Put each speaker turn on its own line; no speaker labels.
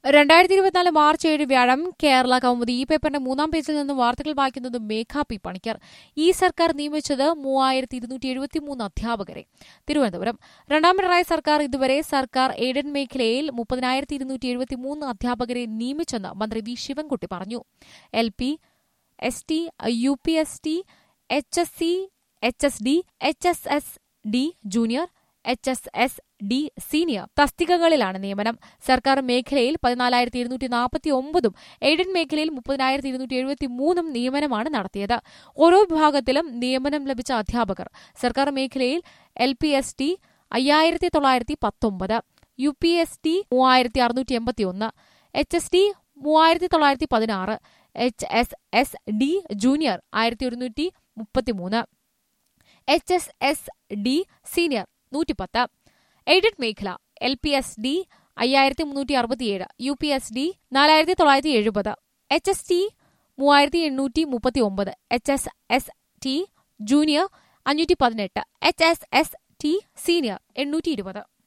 രണ്ടായിരത്തി ഇരുപത്തിനാല് മാർച്ച് ഏഴ് വ്യാഴം കേരള കൗമുദി ഈ പേപ്പറിന്റെ മൂന്നാം പേജിൽ നിന്ന് വാർത്തകൾ വായിക്കുന്നത് മേഘ പി പണിക്കർ ഈ സർക്കാർ നിയമിച്ചത് മൂവായിരത്തി ഇരുന്നൂറ്റി എഴുപത്തിമൂന്ന് അധ്യാപകരെ തിരുവനന്തപുരം രണ്ടാം പിണറായി സർക്കാർ ഇതുവരെ സർക്കാർ എയ്ഡഡ് മേഖലയിൽ മുപ്പതിനായിരത്തി ഇരുന്നൂറ്റി എഴുപത്തിമൂന്ന് അധ്യാപകരെ നിയമിച്ചെന്ന് മന്ത്രി വി ശിവൻകുട്ടി പറഞ്ഞു L P S T U P S T H S C H S D H S S D junior H S S D senior തസ്തികകളിലാണ് നിയമനം സർക്കാർ മേഖലയിൽ പതിനാലായിരത്തി ഇരുന്നൂറ്റി നാൽപ്പത്തി ഒമ്പതും എയ്ഡഡ് മേഖലയിൽ മുപ്പതിനായിരത്തി ഇരുന്നൂറ്റി എഴുപത്തി മൂന്നും നിയമനമാണ് നടത്തിയത് ഓരോ വിഭാഗത്തിലും നിയമനം ലഭിച്ച അധ്യാപകർ സർക്കാർ മേഖലയിൽ എൽ പി എസ് ടി അയ്യായിരത്തി തൊള്ളായിരത്തി പത്തൊമ്പത് യു പി എസ് ടി മൂവായിരത്തി അറുന്നൂറ്റി എൺപത്തി ഒന്ന് എച്ച് എസ് ടി മൂവായിരത്തി തൊള്ളായിരത്തി പതിനാറ് H S S D junior ആയിരത്തി ഒരുന്നൂറ്റി മുപ്പത്തിമൂന്ന് H S S D senior നൂറ്റിപ്പത്ത് എയ്ഡഡ് മേഖല എൽ പി എസ് ഡി അയ്യായിരത്തി മുന്നൂറ്റി അറുപത്തിയേഴ് യു പി എസ് ഡി നാലായിരത്തി തൊള്ളായിരത്തി എഴുപത് എച്ച് എസ് ടി മൂവായിരത്തി എണ്ണൂറ്റി മുപ്പത്തി ഒമ്പത് H S S T junior അഞ്ഞൂറ്റി പതിനെട്ട് H S S T senior എണ്ണൂറ്റി ഇരുപത്